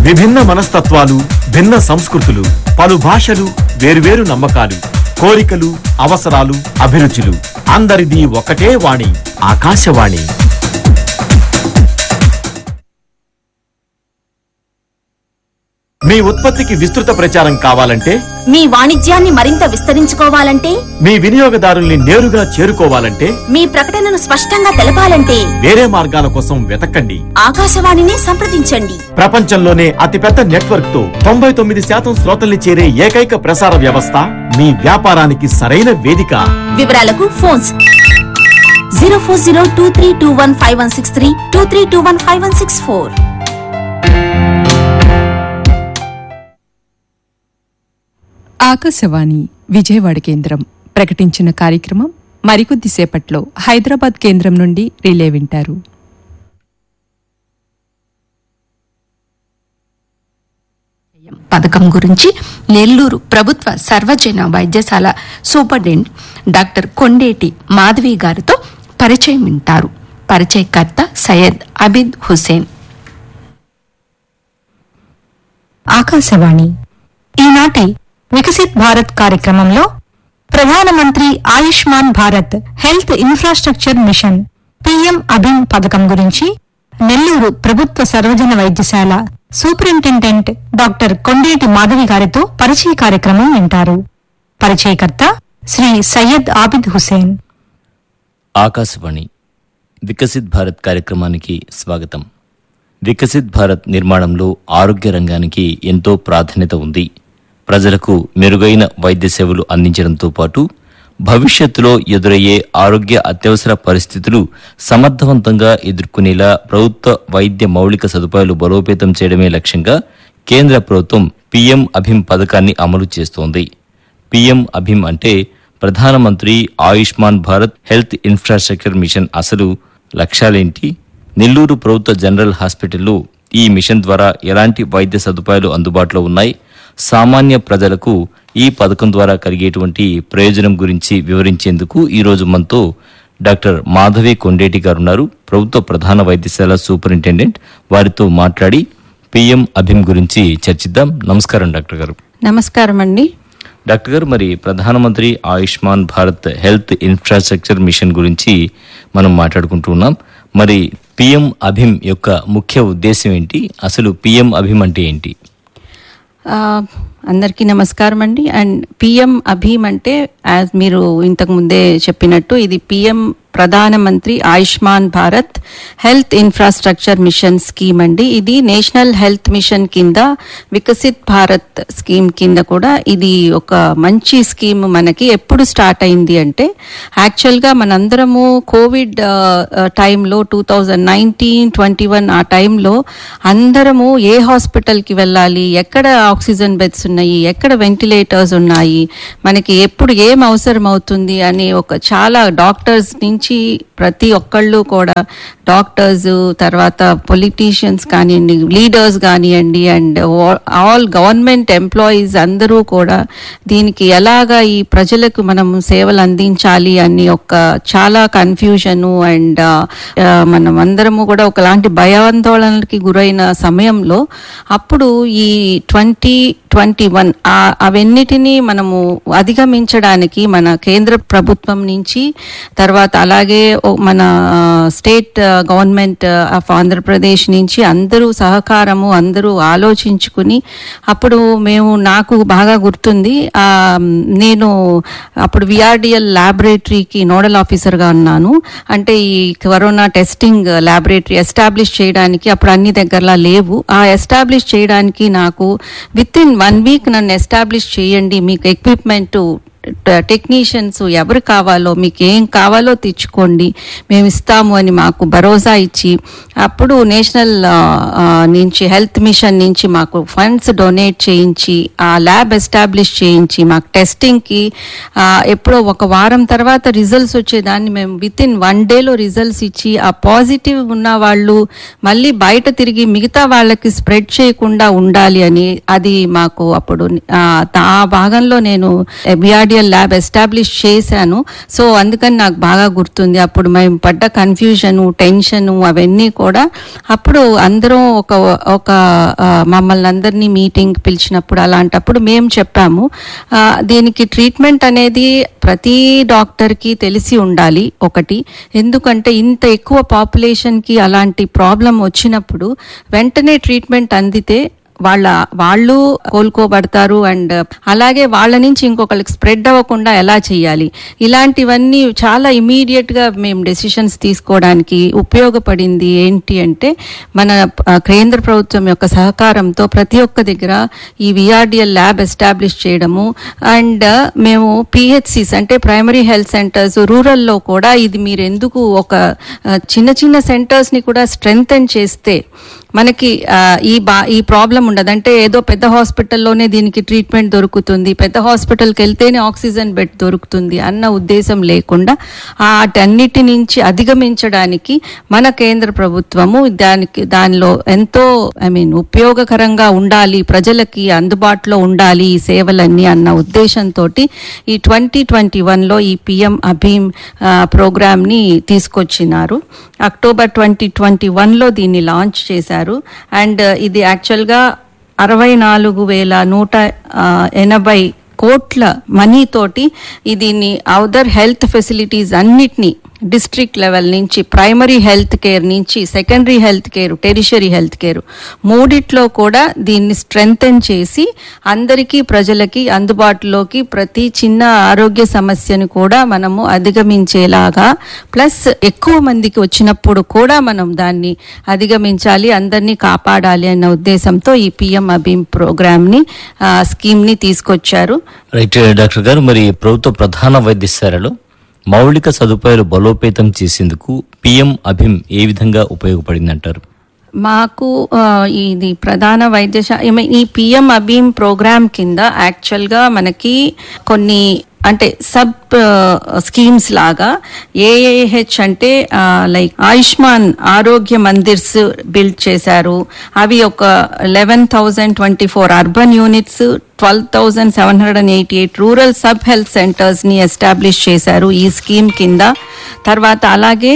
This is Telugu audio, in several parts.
విభిన్న మనస్తత్వాలు భిన్న సంస్కృతులు పలు భాషలు వేరువేరు నమ్మకాలు కోరికలు అవసరాలు అభిరుచులు అందరిది ఒకటే వాణి ఆకాశవాణి మీ ఉత్పత్తికి విస్తృత ప్రచారం కావాలంటే మీ వాణిజ్యాన్ని మరింత విస్తరించుకోవాలంటే మీ వినియోగదారుల్ని నేరుగా చేరుకోవాలంటే మీ ప్రకటనను స్పష్టంగా తెలపాలంటే వేరే మార్గాల కోసం వెతకండి ఆకాశవాణిని సంప్రదించండి ప్రపంచంలోనే అతిపెద్ద నెట్వర్క్ తో తొంభై తొమ్మిది శాతం శ్రోతల్ని చేరే ఏకైక ప్రసార వ్యవస్థ మీ వ్యాపారానికి సరైన వేదిక వివరాలకు phones zero four zero two three two one five one six three two three two one five one six four Akashvani Vijayawada కేంద్రం ప్రకటించిన కార్యక్రమం మరికొద్దిసేపట్లో హైదరాబాద్ కేంద్రం నుండి రిలే వింటారు పథకం గురించి నెల్లూరు ప్రభుత్వ సర్వజన వైద్యశాల సూపరింటెండెంట్ డాక్టర్ కొండేటి మాధవి గారితో పరిచయం వింటారు పరిచయకర్త సయ్యద్ అబిద్ హుసేన్ ఆకాశవాణి ఈనాటి వికసిత్ భారత్ కార్యక్రమంలో ప్రధానమంత్రి Ayushman Bharat health infrastructure mission PM అభిమ్ పథకం గురించి నెల్లూరు ప్రభుత్వ సర్వజన వైద్యశాల సూపరింటెండెంట్ డాక్టర్ కొండేటి మాధవి గారితో పరిచయ కార్యక్రమం వింటారు పరిచయకర్త శ్రీ సయ్యద్ ఆబిద్ హుసేన్ ఆకాశవాణి వికసిత్ భారత్ కార్యక్రమానికి స్వాగతం వికసిత్ భారత్ నిర్మాణంలో ఆరోగ్య రంగానికి ఎంతో ప్రాధాన్యత ఉంది ప్రజలకు మెరుగైన వైద్య సేవలు అందించడంతో పాటు భవిష్యత్తులో ఎదురయ్యే ఆరోగ్య అత్యవసర పరిస్థితులు సమర్థవంతంగా ఎదుర్కొనేలా ప్రభుత్వ వైద్య మౌలిక సదుపాయాలు బలోపేతం చేయడమే లక్ష్యంగా కేంద్ర ప్రభుత్వం పీఎం అభిమ్ పథకాన్ని అమలు చేస్తోంది పీఎం అభిమ్ అంటే ప్రధానమంత్రి Ayushman Bharat health infrastructure mission అసలు లక్ష్యాలేంటి నెల్లూరు ప్రభుత్వ జనరల్ హాస్పిటల్లో ఈ మిషన్ ద్వారా ఎలాంటి వైద్య సదుపాయాలు అందుబాటులో ఉన్నాయి సామాన్య ప్రజలకు ఈ పథకం ద్వారా కలిగేటువంటి ప్రయోజనం గురించి వివరించేందుకు ఈ రోజు మనతో డాక్టర్ మాధవి కొండేటి గారు ఉన్నారు ప్రభుత్వ ప్రధాన వైద్యశాల సూపరింటెండెంట్ వారితో మాట్లాడి పిఎం అభిమ్ గురించి చర్చిద్దాం నమస్కారం డాక్టర్ గారు నమస్కారం అండి డాక్టర్ గారు మరి ప్రధానమంత్రి Ayushman Bharat health infrastructure mission గురించి మనం మాట్లాడుకుంటూ ఉన్నాం మరి పిఎం అభిమ్ యొక్క ముఖ్య ఉద్దేశం ఏంటి అసలు పిఎం అభిమ్ అంటే ఏంటి ఆ, అందరికీ నమస్కారం అండి అండ్ పిఎం అభీమ్ అంటే యాజ్ మీరు ఇంతకు ముందే చెప్పినట్టు ఇది పిఎం ప్రధానమంత్రి Ayushman Bharat health infrastructure mission scheme అండి ఇది నేషనల్ హెల్త్ మిషన్ కింద వికసిత్ భారత్ స్కీమ్ కింద కూడా ఇది ఒక మంచి స్కీమ్ మనకి ఎప్పుడు స్టార్ట్ అయింది అంటే యాక్చువల్గా మనందరము కోవిడ్ ఆ, ఆ, టైంలో two thousand nineteen twenty one ఆ టైంలో అందరము ఏ హాస్పిటల్కి వెళ్ళాలి ఎక్కడ ఆక్సిజన్ బెడ్స్ ఉన్నాయి ఎక్కడ వెంటిలేటర్స్ ఉన్నాయి మనకి ఎప్పుడు ఏం అవసరం అవుతుంది అని ఒక చాలా డాక్టర్స్ నుంచి ప్రతి ఒక్కళ్ళు కూడా డాక్టర్స్ తర్వాత పొలిటీషియన్స్ కానివ్వండి లీడర్స్ కానివ్వండి అండ్ ఆల్ గవర్నమెంట్ ఎంప్లాయీస్ అందరూ కూడా దీనికి ఎలాగా ఈ ప్రజలకు మనం సేవలు అందించాలి అని ఒక చాలా కన్ఫ్యూజను అండ్ మనం అందరము కూడా ఒకలాంటి భయాందోళనలకి గురైన సమయంలో అప్పుడు ఈ ట్వంటీ ట్వంటీ వన్ అవన్నిటినీ మనము అధిగమించడానికి మన కేంద్ర ప్రభుత్వం నుంచి తర్వాత అలాగే ఓ- మన స్టేట్ గవర్నమెంట్ ఆఫ్ ఆంధ్రప్రదేశ్ నుంచి అందరూ సహకారము అందరూ ఆలోచించుకుని అప్పుడు మేము నాకు బాగా గుర్తుంది ఆ, నేను అప్పుడు విఆర్డిఎల్ ల్యాబొరేటరీకి నోడల్ ఆఫీసర్గా ఉన్నాను అంటే ఈ కరోనా టెస్టింగ్ ల్యాబొరేటరీ ఎస్టాబ్లిష్ చేయడానికి అప్పుడు అన్ని దగ్గరలా లేవు ఆ ఎస్టాబ్లిష్ చేయడానికి నాకు విత్ ఇన్ వన్ వీక్ నన్ను ఎస్టాబ్లిష్ చేయండి మీకు ఎక్విప్మెంట్ టెక్నీషియన్స్ ఎవరు కావాలో మీకు ఏం కావాలో తెచ్చుకోండి మేము ఇస్తాము అని మాకు భరోసా ఇచ్చి అప్పుడు నేషనల్ ఆ, ఆ, నుంచి హెల్త్ మిషన్ నుంచి మాకు ఫండ్స్ డొనేట్ చేయించి ఆ ల్యాబ్ ఎస్టాబ్లిష్ చేయించి మాకు టెస్టింగ్కి ఎప్పుడో ఒక వారం తర్వాత రిజల్ట్స్ వచ్చేదాన్ని మేము విత్ ఇన్ వన్ డేలో రిజల్ట్స్ ఇచ్చి ఆ పాజిటివ్ ఉన్న వాళ్ళు మళ్ళీ బయట తిరిగి మిగతా వాళ్ళకి స్ప్రెడ్ చేయకుండా ఉండాలి అని అది మాకు అప్పుడు ఆ, ఆ భాగంలో నేను బిఆర్డి విఆర్డిఎల్ ల్యాబ్ ఎస్టాబ్లిష్ చేశాను సో అందుకని నాకు బాగా గుర్తుంది అప్పుడు మేము పడ్డ కన్ఫ్యూజన్ టెన్షన్ అవన్నీ కూడా అప్పుడు అందరం ఒక ఒక ఆ, మమ్మల్ని అందరినీ మీటింగ్ పిలిచినప్పుడు అలాంటప్పుడు మేము చెప్పాము ఆ, దీనికి ట్రీట్మెంట్ అనేది ప్రతి డాక్టర్కి తెలిసి ఉండాలి ఒకటి ఎందుకంటే ఇంత ఎక్కువ పాపులేషన్కి అలాంటి ప్రాబ్లం వచ్చినప్పుడు వెంటనే ట్రీట్మెంట్ అందితే వాళ్ళ వాళ్ళు కోలుకోబడతారు అండ్ అలాగే వాళ్ళ నుంచి ఇంకొకరికి స్ప్రెడ్ అవ్వకుండా ఎలా చేయాలి ఇలాంటివన్నీ చాలా ఇమీడియట్ గా మేము డెసిషన్స్ తీసుకోవడానికి ఉపయోగపడింది ఏంటి అంటే మన ఆ, కేంద్ర ప్రభుత్వం యొక్క సహకారంతో ప్రతి ఒక్క దగ్గర ఈ విఆర్డిఎల్ ల్యాబ్ ఎస్టాబ్లిష్ చేయడము అండ్ మేము పిహెచ్సిస్ అంటే ప్రైమరీ హెల్త్ సెంటర్స్ రూరల్లో కూడా ఇది మీరు ఎందుకు ఒక ఆ, చిన్న చిన్న సెంటర్స్ ని కూడా స్ట్రెంగ్తన్ చేస్తే మనకి ఆ, ఈ బా ఈ ప్రాబ్లం ఉండదు అంటే ఏదో పెద్ద హాస్పిటల్లోనే దీనికి ట్రీట్మెంట్ దొరుకుతుంది పెద్ద హాస్పిటల్కి వెళ్తేనే ఆక్సిజన్ బెడ్ దొరుకుతుంది అన్న ఉద్దేశం లేకుండా వాటన్నిటి నుంచి అధిగమించడానికి మన కేంద్ర ప్రభుత్వము దానికి దానిలో ఎంతో ఐ మీన్ ఉపయోగకరంగా ఉండాలి ప్రజలకి అందుబాటులో ఉండాలి ఈ సేవలన్నీ అన్న ఉద్దేశంతో ఈ ట్వంటీ ట్వంటీ వన్లో ఈ పిఎం అభీమ్ ప్రోగ్రామ్ ని తీసుకొచ్చినారు అక్టోబర్ ట్వంటీ ట్వంటీ వన్లో దీన్ని లాంచ్ చేశారు అండ్ ఇది యాక్చువల్గా అరవై నాలుగు వేల నూట ఆ, ఎనభై కోట్ల మనీ తోటి ఈ దీన్ని అదర్ హెల్త్ ఫెసిలిటీస్ అన్నిటినీ డిస్ట్రిక్ట్ లెవెల్ నుంచి ప్రైమరీ హెల్త్ కేర్ నుంచి secondary health care tertiary health care మూడిట్లో కూడా దీన్ని స్ట్రెంగ్తన్ చేసి అందరికీ ప్రజలకి అందుబాటులోకి ప్రతి చిన్న ఆరోగ్య సమస్యను కూడా మనము అధిగమించేలాగా ప్లస్ ఎక్కువ మందికి వచ్చినప్పుడు కూడా మనం దాన్ని అధిగమించాలి అందరినీ కాపాడాలి అన్న ఉద్దేశంతో ఈ పిఎం అభీమ్ ప్రోగ్రామ్ ని స్కీమ్ ని తీసుకొచ్చారు రైట్ డాక్టర్ గారు మరి ప్రభుత్వ ప్రధాన వైద్యశాలలో మౌలిక సదుపాయాలు బలోపేతం చేసేందుకు పిఎం అభిమ్ ఏ విధంగా ఉపయోగపడిందంటారు మాకు ఆ, ఇది ప్రధాన వైద్యశా I mean, ఈ పిఎం అభీమ్ ప్రోగ్రామ్ కింద యాక్చువల్ గా మనకి కొన్ని అంటే సబ్ స్కీమ్స్ లాగా ఏఏహెచ్ అంటే లైక్ ఆయుష్మాన్ ఆరోగ్య మందిర్స్ బిల్డ్ చేశారు అవి ఒక eleven thousand twenty four urban units twelve thousand seven hundred and eighty eight rural sub health centres ని ఎస్టాబ్లిష్ చేశారు ఈ స్కీమ్ కింద తర్వాత అలాగే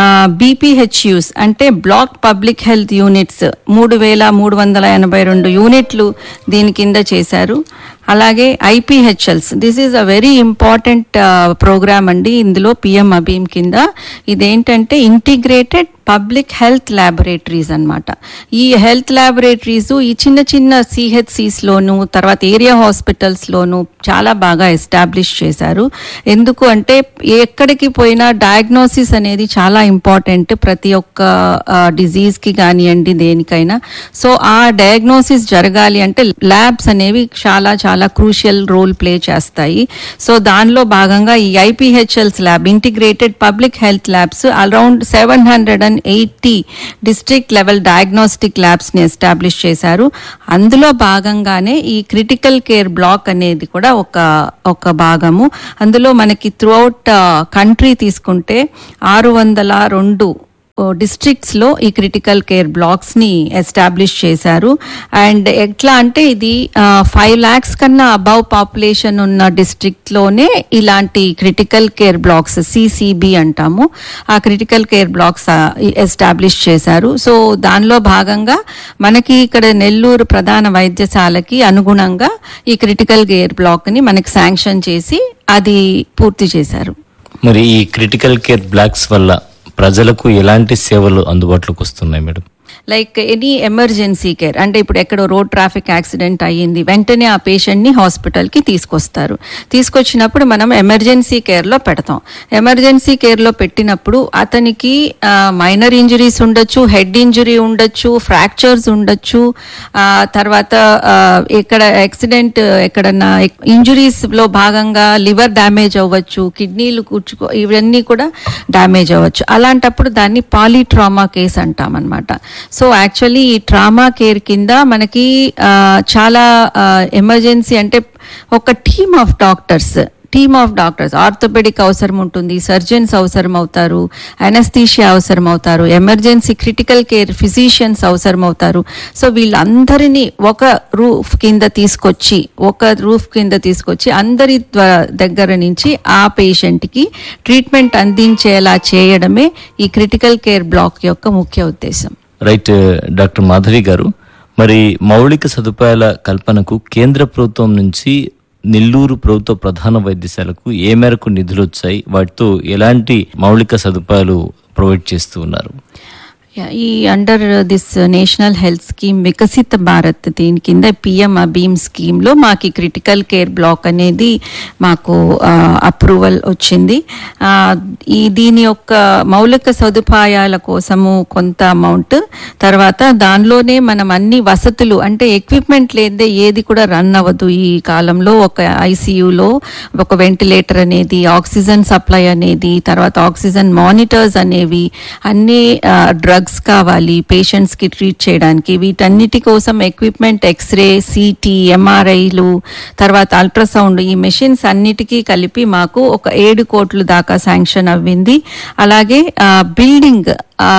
బీపీహెచ్యూస్ అంటే బ్లాక్ పబ్లిక్ హెల్త్ యూనిట్స్ మూడు వేల మూడు వందల ఎనభై రెండు యూనిట్లు దీని కింద చేశారు అలాగే IPHLs this is a very important programme అండి ఇందులో పిఎం అభీమ్ కింద ఇదేంటంటే ఇంటిగ్రేటెడ్ పబ్లిక్ హెల్త్ ల్యాబొరేటరీస్ అన్నమాట ఈ హెల్త్ ల్యాబొరేటరీస్ ఈ చిన్న చిన్న సిహెచ్సిస్ లోను తర్వాత ఏరియా హాస్పిటల్స్ లోను చాలా బాగా ఎస్టాబ్లిష్ చేశారు ఎందుకు అంటే ఎక్కడికి పోయినా డయాగ్నోసిస్ అనేది చాలా ఇంపార్టెంట్ ప్రతి ఒక్క డిజీజ్ కి కానివ్వండి దేనికైనా సో ఆ డయాగ్నోసిస్ జరగాలి అంటే ల్యాబ్స్ అనేవి చాలా చాలా క్రూషియల్ రోల్ ప్లే చేస్తాయి సో దానిలో భాగంగా ఈ IPHLs lab integrated public health labs around seven hundred and eighty district level diagnostic labs ని ఎస్టాబ్లిష్ చేశారు అందులో భాగంగానే ఈ క్రిటికల్ కేర్ బ్లాక్ అనేది కూడా ఒక ఒక భాగము అందులో మనకి త్రూఅవుట్ కంట్రీ తీసుకుంటే ఆరు వందల రెండు డిస్ట్రిక్ట్స్ లో ఈ క్రిటికల్ కేర్ బ్లాక్స్ ని ఎస్టాబ్లిష్ చేశారు అండ్ ఎట్లా అంటే ఇది ఫైవ్ లాక్స్ కన్నా అబౌవ్ పాపులేషన్ ఉన్న డిస్ట్రిక్ట్ లోనే ఇలాంటి క్రిటికల్ కేర్ బ్లాక్స్ సిసిబి అంటాము ఆ క్రిటికల్ కేర్ బ్లాక్స్ ఎస్టాబ్లిష్ చేశారు సో దానిలో భాగంగా మనకి ఇక్కడ నెల్లూరు ప్రధాన వైద్యశాలకి అనుగుణంగా ఈ క్రిటికల్ కేర్ బ్లాక్ ని మనకి శాంక్షన్ చేసి అది పూర్తి చేశారు మరి ఈ క్రిటికల్ కేర్ బ్లాక్స్ వల్ల ప్రజలకు ఎలాంటి సేవలు అందుబాటులోకి వస్తున్నాయి madam like any emergency care అంటే ఇప్పుడు ఎక్కడో రోడ్ ట్రాఫిక్ యాక్సిడెంట్ అయ్యింది వెంటనే ఆ పేషెంట్ ని హాస్పిటల్ కి తీసుకొస్తారు తీసుకొచ్చినప్పుడు మనం ఎమర్జెన్సీ కేర్ లో పెడతాం ఎమర్జెన్సీ కేర్ లో పెట్టినప్పుడు అతనికి మైనర్ ఇంజరీస్ ఉండొచ్చు హెడ్ ఇంజరీ ఉండొచ్చు ఫ్రాక్చర్స్ ఉండొచ్చు ఆ, తర్వాత ఆ, ఇక్కడ యాక్సిడెంట్ ఎక్కడన్నా ఇంజురీస్ లో భాగంగా లివర్ డ్యామేజ్ అవ్వచ్చు కిడ్నీలు కూర్చుకో ఇవన్నీ కూడా డ్యామేజ్ అవ్వచ్చు అలాంటప్పుడు దాన్ని పాలీట్రామా కేస్ అంటాం అనమాట సో యాక్చువల్లీ ఈ ట్రామా కేర్ కింద మనకి ఆ, చాలా ఎమర్జెన్సీ అంటే ఒక team of doctors team of doctors orthopaedic అవసరం ఉంటుంది సర్జన్స్ అవసరం అవుతారు అనస్థీషియా అవసరం అవుతారు ఎమర్జెన్సీ క్రిటికల్ కేర్ ఫిజిషియన్స్ అవసరం అవుతారు సో వీళ్ళందరినీ ఒక రూఫ్ కింద తీసుకొచ్చి ఒక రూఫ్ కింద తీసుకొచ్చి అందరి ద్వా- దగ్గర నుంచి ఆ పేషెంట్ కి ట్రీట్మెంట్ అందించేలా చేయడమే ఈ క్రిటికల్ కేర్ బ్లాక్ యొక్క ముఖ్య ఉద్దేశం రైట్ డాక్టర్ మాధవి గారు మరి మౌలిక సదుపాయాల కల్పనకు కేంద్ర ప్రభుత్వం నుంచి నెల్లూరు ప్రభుత్వ ప్రధాన వైద్యశాలకు ఏ మేరకు నిధులు వచ్చాయి వాటితో ఎలాంటి మౌలిక సదుపాయాలు ప్రొవైడ్ చేస్తూ ఉన్నారు Yeah, ఈ under this national health scheme Viksit Bharat దీని కింద పిఎం అబీమ్ స్కీమ్ లో మాకు క్రిటికల్ కేర్ బ్లాక్ అనేది మాకు అప్రూవల్ వచ్చింది ఆ, ఈ దీని యొక్క మౌలిక సదుపాయాల కోసము కొంత అమౌంట్ తర్వాత దానిలోనే మనం అన్ని వసతులు అంటే ఎక్విప్మెంట్ లేదే ఏది కూడా రన్ అవ్వదు ఈ కాలంలో ఒక ఐసీయూలో ఒక వెంటిలేటర్ అనేది ఆక్సిజన్ సప్లై అనేది తర్వాత ఆక్సిజన్ మానిటర్స్ అనేవి అన్ని డ్రగ్స్ కావాలి పేషెంట్స్ కి ట్రీట్ చేయడానికి వీటన్నిటి కోసం ఎక్విప్మెంట్ ఎక్స్రే సిటీ ఎంఆర్ఐలు తర్వాత అల్ట్రాసౌండ్ ఈ మెషిన్స్ అన్నిటికీ కలిపి మాకు ఒక ఏడు కోట్లు దాకా శాంక్షన్ అవ్వింది అలాగే బిల్డింగ్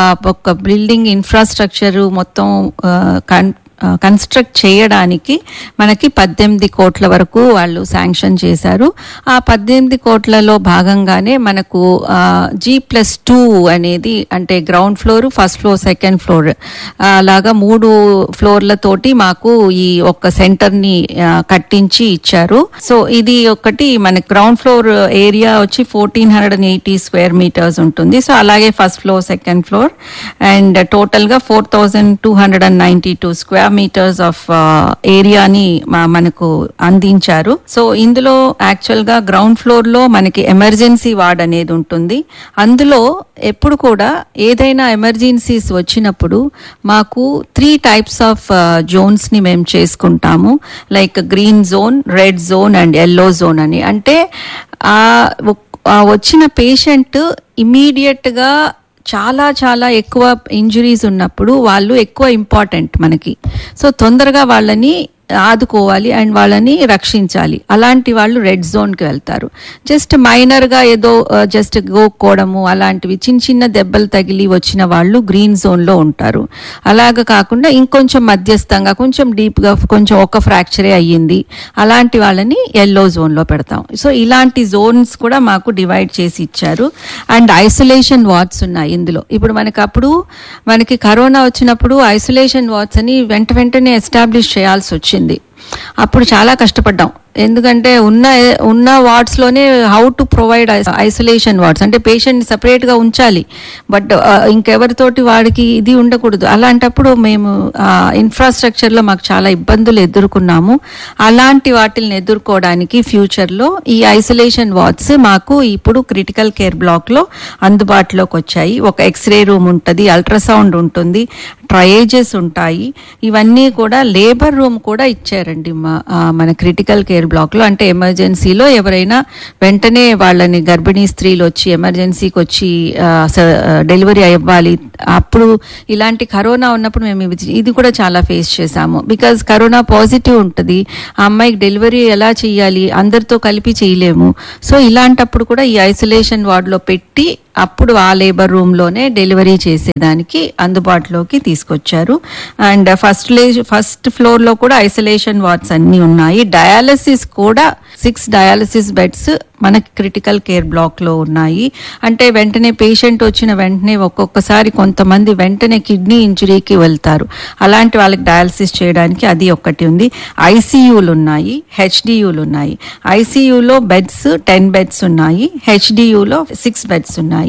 ఒక బిల్డింగ్ ఇన్ఫ్రాస్ట్రక్చర్ మొత్తం ఆ, కన్ కన్స్ట్రక్ట్ చేయడానికి మనకి పద్దెనిమిది కోట్ల వరకు వాళ్ళు శాంక్షన్ చేశారు ఆ పద్దెనిమిది కోట్లలో భాగంగానే మనకు జీ ప్లస్ టూ అనేది అంటే ground floor first floor second floor అలాగా మూడు ఫ్లోర్లతోటి మాకు ఈ ఒక్క సెంటర్ ని ఆ, కట్టించి ఇచ్చారు సో ఇది ఒకటి మన గ్రౌండ్ ఫ్లోర్ ఏరియా వచ్చి fourteen hundred and eighty square metres ఉంటుంది సో అలాగే first floor second floor and total గా four thousand two hundred and ninety two square metres of ఏరియాని మనకు అందించారు సో ఇందులో యాక్చువల్ గా గ్రౌండ్ ఫ్లోర్ లో మనకి ఎమర్జెన్సీ వార్డ్ అనేది ఉంటుంది అందులో ఎప్పుడు కూడా ఏదైనా ఎమర్జెన్సీస్ వచ్చినప్పుడు మాకు త్రీ టైప్స్ ఆఫ్ జోన్స్ ని మేము చేసుకుంటాము like green zone red zone and yellow zone అని అంటే ఆ ఒక్- ఆ వచ్చిన పేషెంట్ ఇమీడియట్ గా చాలా చాలా ఎక్కువ ఇంజురీస్ ఉన్నప్పుడు వాళ్ళు ఎక్కువ ఇంపార్టెంట్ మనకి సో తొందరగా వాళ్ళని ఆదుకోవాలి అండ్ వాళ్ళని రక్షించాలి అలాంటి వాళ్ళు రెడ్ జోన్ కి వెళ్తారు జస్ట్ మైనర్ గా ఏదో జస్ట్ గోక్కోవడము అలాంటివి చిన్న చిన్న దెబ్బలు తగిలి వచ్చిన వాళ్ళు గ్రీన్ జోన్ లో ఉంటారు అలాగ కాకుండా ఇంకొంచెం మధ్యస్థంగా కొంచెం డీప్ గా కొంచెం ఒక ఫ్రాక్చరే అయ్యింది అలాంటి వాళ్ళని ఎల్లో జోన్ లో పెడతాం సో ఇలాంటి జోన్స్ కూడా మాకు డివైడ్ చేసి ఇచ్చారు అండ్ ఐసోలేషన్ వార్డ్స్ ఉన్నాయి ఇందులో ఇప్పుడు మనకి అప్పుడు మనకి కరోనా వచ్చినప్పుడు ఐసోలేషన్ వార్డ్స్ అని వెంట వెంటనే ఎస్టాబ్లిష్ చేయాల్సి వచ్చింది అప్పుడు చాలా కష్టపడ్డాం ఎందుకంటే ఉన్న ఉన్న వార్డ్స్ లోనే how to provide isolation wards అంటే పేషెంట్ సపరేట్ గా ఉంచాలి బట్ ఇంకెవరితోటి వాడికి ఇది ఉండకూడదు అలాంటప్పుడు మేము ఇన్ఫ్రాస్ట్రక్చర్ లో మాకు చాలా ఇబ్బందులు ఎదుర్కొన్నాము అలాంటి వాటిని ఎదుర్కోవడానికి ఫ్యూచర్ లో ఈ ఐసోలేషన్ వార్డ్స్ మాకు ఇప్పుడు క్రిటికల్ కేర్ బ్లాక్ లో అందుబాటులోకి వచ్చాయి ఒక ఎక్స్రే రూమ్ ఉంటుంది అల్ట్రాసౌండ్ ఉంటుంది ట్రయేజెస్ ఉంటాయి ఇవన్నీ కూడా లేబర్ రూమ్ కూడా ఇచ్చారండి మా- ఆ, మన క్రిటికల్ కేర్ బ్లాక్ లో అంటే ఎమర్జెన్సీలో ఎవరైనా వెంటనే వాళ్ళని గర్భిణీ స్త్రీలు వచ్చి ఎమర్జెన్సీకి వచ్చి ఆ, స- ఆ, డెలివరీ అవ్వాలి అప్పుడు ఇలాంటి కరోనా ఉన్నప్పుడు మేము ఇది- ఇది కూడా చాలా ఫేస్ చేశాము బికాజ్ కరోనా పాజిటివ్ ఉంటుంది ఆ అమ్మాయికి డెలివరీ ఎలా చేయాలి అందరితో కలిపి చేయలేము సో ఇలాంటప్పుడు కూడా ఈ ఐసోలేషన్ వార్డులో పెట్టి అప్పుడు ఆ లేబర్ రూమ్ లోనే డెలివరీ చేసేదానికి అందుబాటులోకి తీసుకొచ్చారు అండ్ ఫస్ట్ లే ఫస్ట్ ఫ్లోర్ లో కూడా ఐసోలేషన్ వార్డ్స్ అన్ని ఉన్నాయి డయాలసిస్ కూడా సిక్స్ డయాలసిస్ బెడ్స్ మనకి క్రిటికల్ కేర్ బ్లాక్ లో ఉన్నాయి అంటే వెంటనే పేషెంట్ వచ్చిన వెంటనే ఒక్కొక్కసారి కొంతమంది వెంటనే కిడ్నీ ఇంజురీకి వెళ్తారు అలాంటి వాళ్ళకి డయాలసిస్ చేయడానికి అది ఒక్కటి ఉంది ఐసీయూలు ఉన్నాయి హెచ్డియూలు ఉన్నాయి ఐసీయూలో బెడ్స్ టెన్ బెడ్స్ ఉన్నాయి హెచ్డియూలో సిక్స్ బెడ్స్ ఉన్నాయి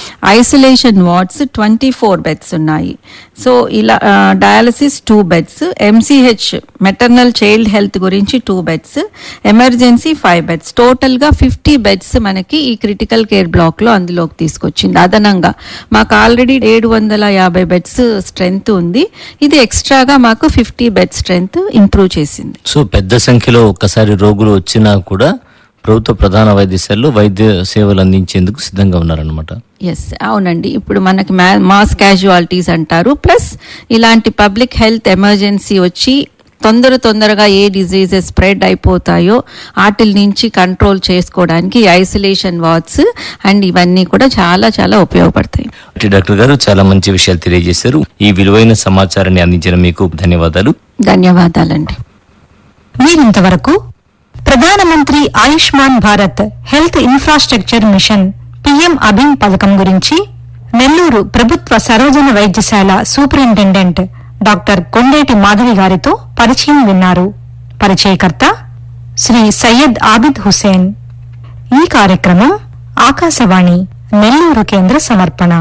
isolation wards twenty four beds ఉన్నాయి సో ఇలా dialysis two beds MCH maternal child health గురించి two beds emergency five beds total గా ఫిఫ్టీ బెడ్స్ మనకి ఈ క్రిటికల్ కేర్ బ్లాక్ లో అందులోకి తీసుకొచ్చింది అదనంగా మాకు ఆల్రెడీ ఏడు వందల యాభై బెడ్స్ స్ట్రెంగ్త్ ఉంది ఇది ఎక్స్ట్రాగా మాకు ఫిఫ్టీ బెడ్ స్ట్రెంగ్త్ ఇంప్రూవ్ చేసింది సో పెద్ద సంఖ్యలో ఒక్కసారి రోగులు వచ్చినా కూడా ప్రభుత్వ ప్రధాన వైద్యశాలలో వైద్య సేవలు అందించేందుకు సిద్ధంగా ఉన్నారనమాట ఎస్ అవునండి ఇప్పుడు మనకి మాస్ క్యాజువాలిటీస్ అంటారు ప్లస్ ఇలాంటి పబ్లిక్ హెల్త్ ఎమర్జెన్సీ వచ్చి తొందర తొందరగా ఏ డిజీజెస్ స్ప్రెడ్ అయిపోతాయో వాటిల నుంచి కంట్రోల్ చేసుకోవడానికి ఐసోలేషన్ వార్డ్స్ అండ్ ఇవన్నీ కూడా చాలా చాలా ఉపయోగపడతాయి అంటే డాక్టర్ గారు చాలా మంచి విషయాలు తెలియజేశారు ఈ విలువైన సమాచారాన్ని అందించిన మీకు ధన్యవాదాలు ధన్యవాదాలండి మీరింతవరకు ప్రధానమంత్రి Ayushman Bharat health infrastructure mission PM అభిమ్ పథకం గురించి నెల్లూరు ప్రభుత్వ సరోజన వైద్యశాల సూపరింటెండెంట్ డాక్టర్ కొండేటి మాధవి గారితో పరిచయం విన్నారు పరిచయకర్త శ్రీ సయ్యద్ ఆబిద్ హుసేన్ ఈ కార్యక్రమం ఆకాశవాణి నెల్లూరు కేంద్ర సమర్పణ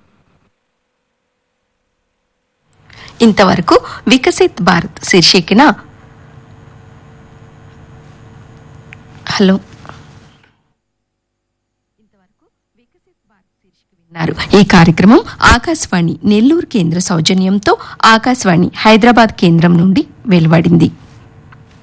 ఇంతవరకు వికసిత్ భారత్ శీర్షికన హలో విన్నారు. ఈ కార్యక్రమం ఆకాశవాణి నెల్లూరు కేంద్ర సౌజన్యంతో ఆకాశవాణి హైదరాబాద్ కేంద్రం నుండి వెలువడింది